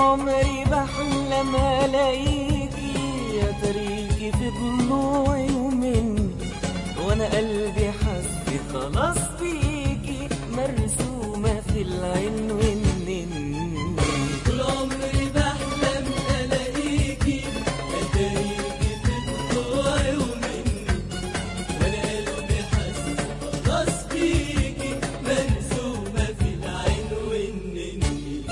عمري بحلم الاقيكي يا تريكي في ضلوعي ومني وانا قلبي حس خلاص فيكي مرسومة في العين والنين طول عمري بحلم الاقيكي اتاريكي في ضلوعي ومني وانا قلبي حاسس خلاص بيكي مرسومه في العين والنني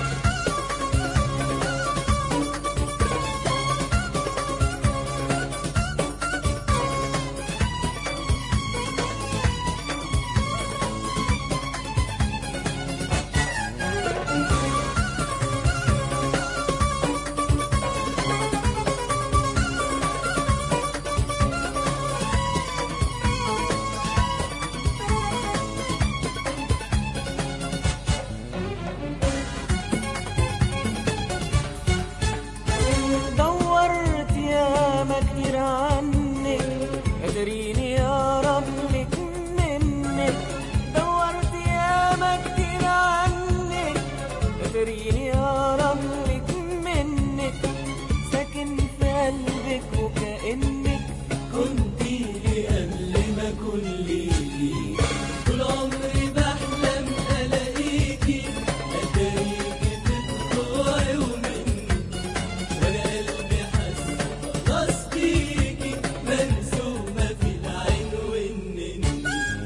دورت ياما كتير عنك قادريني اقرب لك منك دورت ياما كتير عنك قادريني اقرب لك منك ساكن في قلبك وكأنك كنتي لي قبل ما اكون ليكي طول عمري بحلم الاقيكي اتاريكي في ضلوعي ومني وانا قلبي حاسس خلاص بيكي مرسومه في العين والنني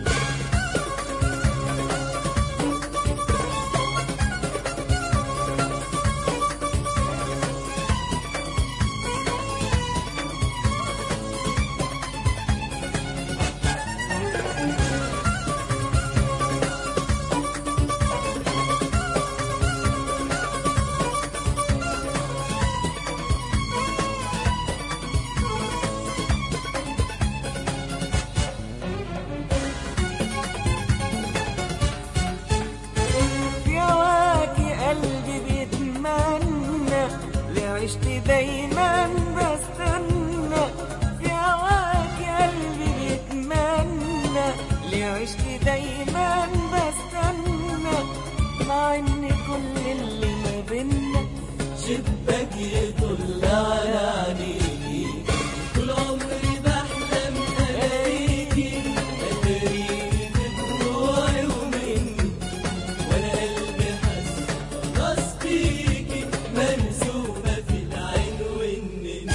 في هواكي قلبي بيتمنى ليه عشت دايما بستنى في هواكي قلبي بيتمنى ليه عشت دايما بستنى مع ان كل اللي ما بينا شباك يطل على عينيكي طول عمري بحلم الاقيكي اتاريكي في ضلوعي ومني وانا قلبي حاسس خلاص بيكي مرسومه في العين والنني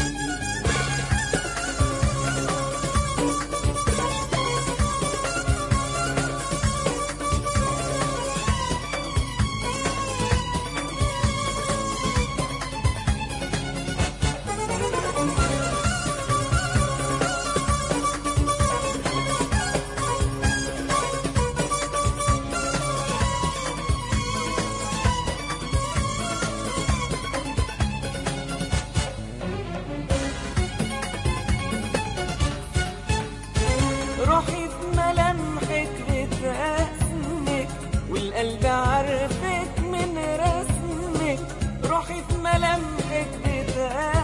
روحي في ملامحك بترسمك والقلب عارفك من رسمك روحي في ملامحك بترسمك